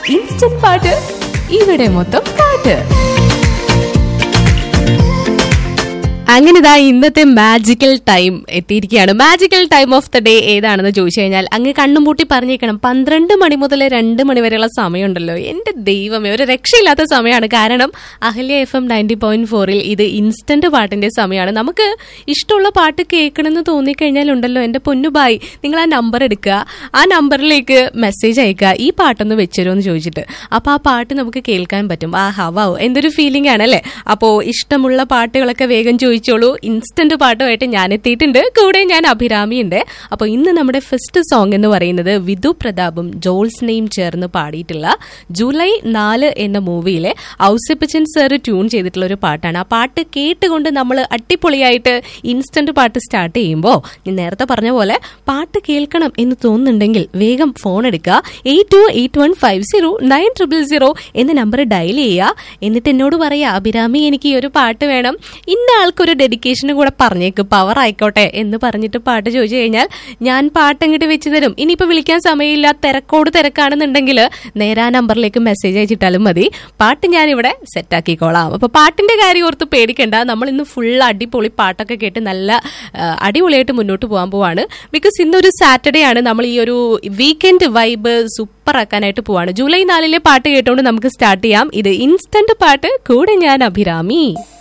instant പാട്ട് ഇവിടെ മൊത്തം പാട്ട് അങ്ങനെ ഇതാ ഇന്നത്തെ മാജിക്കൽ ടൈം എത്തിയിരിക്കുകയാണ് magical time of the day ഏതാണെന്ന് ചോദിച്ചു കഴിഞ്ഞാൽ അങ്ങ് കണ്ണും പൂട്ടി പറഞ്ഞേക്കണം പന്ത്രണ്ട് മണി മുതൽ രണ്ട് മണി വരെയുള്ള സമയമുണ്ടല്ലോ എന്റെ ദൈവമേ ഒരു രക്ഷയില്ലാത്ത സമയമാണ് കാരണം Ahalya F M ninety point ഫോറിൽ ഇത് ഇൻസ്റ്റന്റ് പാട്ടിന്റെ സമയമാണ് നമുക്ക് ഇഷ്ടമുള്ള പാട്ട് കേൾക്കണമെന്ന് തോന്നിക്കഴിഞ്ഞാൽ ഉണ്ടല്ലോ എന്റെ പൊന്നുബായി നിങ്ങൾ ആ നമ്പർ എടുക്കുക ആ നമ്പറിലേക്ക് മെസ്സേജ് അയക്കുക ഈ പാട്ടൊന്ന് വെച്ചുതരുമോ എന്ന് ചോദിച്ചിട്ട് അപ്പൊ ആ പാട്ട് നമുക്ക് കേൾക്കാൻ പറ്റും ആ ഹവാവ് എന്തൊരു ഫീലിംഗ് ആണല്ലേ അപ്പോ ഇഷ്ടമുള്ള പാട്ടുകളൊക്കെ വേഗം ചോദിച്ചോളൂ ഇൻസ്റ്റന്റ് പാട്ടുമായിട്ട് ഞാൻ എത്തിയിട്ടുണ്ട് കൂടെ ഞാൻ അഭിരാമിയുണ്ട് അപ്പോൾ ഇന്ന് നമ്മുടെ ഫസ്റ്റ് സോങ് എന്ന് പറയുന്നത് വിധു പ്രതാപും ജോൾസിനെയും ചേർന്ന് പാടിയിട്ടുള്ള ജൂലൈ നാല് എന്ന മൂവിയിലെ ഔസിപ്പച്ചൻ സർ ട്യൂൺ ചെയ്തിട്ടുള്ള ഒരു പാട്ടാണ് ആ പാട്ട് കേട്ടുകൊണ്ട് നമ്മൾ അടിപൊളിയായിട്ട് ഇൻസ്റ്റന്റ് പാട്ട് സ്റ്റാർട്ട് ചെയ്യുമ്പോൾ ഞാൻ നേരത്തെ പറഞ്ഞ പോലെ പാട്ട് കേൾക്കണം എന്ന് തോന്നുന്നുണ്ടെങ്കിൽ വേഗം ഫോൺ എടുക്കുക eight two eight one five zero nine triple zero എന്ന നമ്പർ ഡയൽ ചെയ്യുക എന്നിട്ട് എന്നോട് പറയാ അഭിരാമി എനിക്ക് ഈ ഒരു പാട്ട് വേണം ഇന്ന ആൾക്കൊരു ഡെഡിക്കേഷനും കൂടെ പറഞ്ഞേക്ക് പവർ ആയിക്കോട്ടെ എന്ന് പറഞ്ഞിട്ട് പാട്ട് ചോദിച്ചു കഴിഞ്ഞാൽ ഞാൻ പാട്ട് അങ്ങോട്ട് വെച്ച് തരും ഇനിയിപ്പോൾ വിളിക്കാൻ സമയമില്ല തിരക്കോട് തിരക്കാണെന്നുണ്ടെങ്കിൽ നേരെ ആ നമ്പറിലേക്ക് മെസ്സേജ് അയച്ചിട്ടാലും മതി പാട്ട് ഞാനിവിടെ സെറ്റാക്കിക്കോളാം അപ്പോൾ പാട്ടിന്റെ കാര്യം ഓർത്ത് പേടിക്കണ്ട നമ്മൾ ഇന്ന് ഫുൾ അടിപൊളി പാട്ടൊക്കെ കേട്ട് നല്ല ആ, അടിപൊളിയായിട്ട് മുന്നോട്ട് പോകാൻ പോവാണ് ബിക്കോസ് ഇന്നൊരു സാറ്റർഡേ ആണ് നമ്മൾ ഈ ഒരു വീക്കെൻഡ് വൈബ് സൂപ്പർ ആക്കാനായിട്ട് പോവാണ് ജൂലൈ നാലിലെ പാട്ട് കേട്ടുകൊണ്ട് നമുക്ക് സ്റ്റാർട്ട് ചെയ്യാം ഇത് ഇൻസ്റ്റന്റ് പാട്ട് കൂടെ ഞാൻ അഭിരാമി